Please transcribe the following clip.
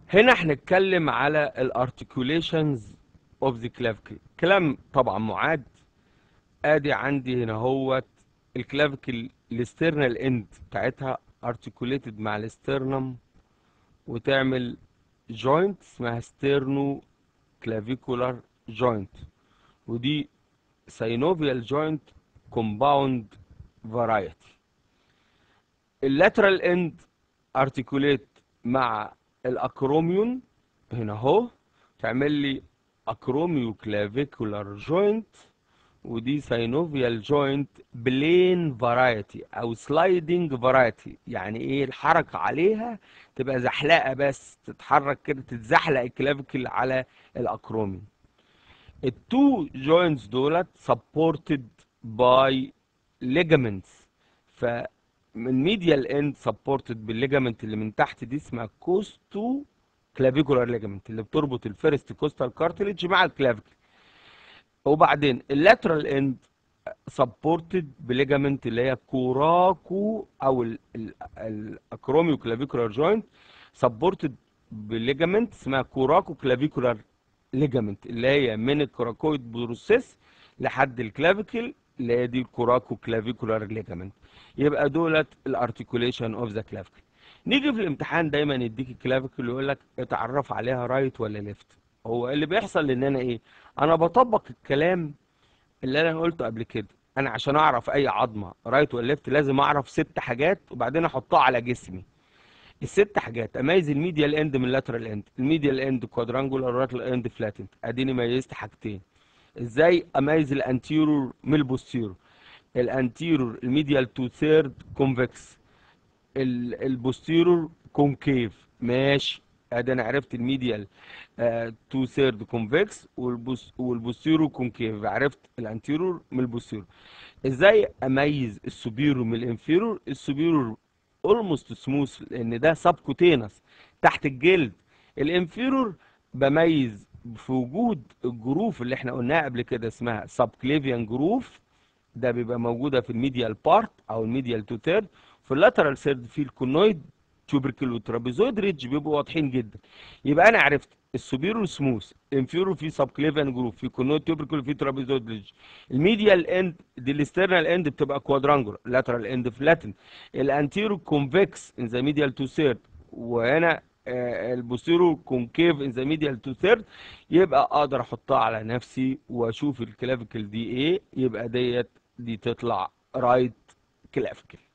هنا هنتكلم على الارتكوليشنز اوف ذا كلافيكل كلام طبعا معاد ادي عندي هنا هوت الكلافيكل الاسترنال اند بتاعتها ارتكوليتد مع الاسترنم وتعمل جوينت اسمها ستيرنو كلافيكولار جوينت ودي ساينوفيال جوينت كومباوند فرايتي اللاترال اند ارتكوليت مع الاكروميون هنا اهو تعمل لي اكروميو كلافيكولار جوينت ودي ساينوفيال جوينت بلين فرايتي او سلايدنج فرايتي يعني ايه الحركه عليها تبقى زحلقه بس تتحرك كده تتزحلق الكلافيكل على الاكروميون التو جوينتس دولت سبورتد باي ليجامنتس فمن ميديال اند سبورتد بالليجامنت اللي من تحت دي اسمها كوستو كلافيكولار ليجامنت اللي بتربط الفيرست كوستال كارتليج مع الكلافيكل وبعدين اللاترال اند سبورتد بليجامنت اللي هي كوراكو او الاكروميو كلافيكولار جوينت سبورتد بليجامنت اسمها كوراكو كلافيكولار ليجامنت اللي هي من الكوراكويد بروسيس لحد الكلافيكل اللي هي دي الكوراكو كلافيكولار ليجامنت يبقى دولت الارتكوليشن اوف ذا كلافيكل نيجي في الامتحان دايما يديك الكلافيكل ويقول لك اتعرف عليها رايت ولا ليفت هو اللي بيحصل ان انا ايه انا بطبق الكلام اللي انا قلته قبل كده انا عشان اعرف اي عظمه رايت ولا ليفت لازم اعرف ست حاجات وبعدين احطها على جسمي الست حاجات اميز الميديال اند من اللاترال اند الميديال اند كوادرانجولار واللاترال اند فلاتنت اديني ميزت حاجتين ازاي اميز الانتيرور من البوستيرور الانتيرور الميديال تو ثيرد كونفكس البوستيرور كونكيف ماشي ادي انا عرفت الميديال تو ثيرد كونفكس والبوستيرور كونكيف عرفت الانتيرور من البوستيرور ازاي اميز السوبيرور من الانفيرور السوبيرور اولموست سموث لان ده سبكوتينس تحت الجلد الانفيرور بميز في وجود الجروف اللي احنا قلناها قبل كده اسمها سبكليفيان جروف ده بيبقى موجوده في الميديال بارت او الميديال تو ثيرد في اللاترال ثيرد في الكونويد تيوبركل والترابيزويد ريدج بيبقوا واضحين جدا يبقى انا عرفت السوبيرور سموث انفيرور في سبكليفيان جروف في كونويد تيوبركل في ترابيزويد ريدج الميديال اند دي الاسترنال اند بتبقى كوادرانجولار لاترال اند فلاتن الانتيرو كونفكس ان ذا ميديال تو ثيرد وهنا البوستيرو كونكيف ان ذا ميديال تو ثيرد يبقى اقدر احطها على نفسي واشوف الكلافيكل دي ايه يبقى ديت دي تطلع رايت كلافيكل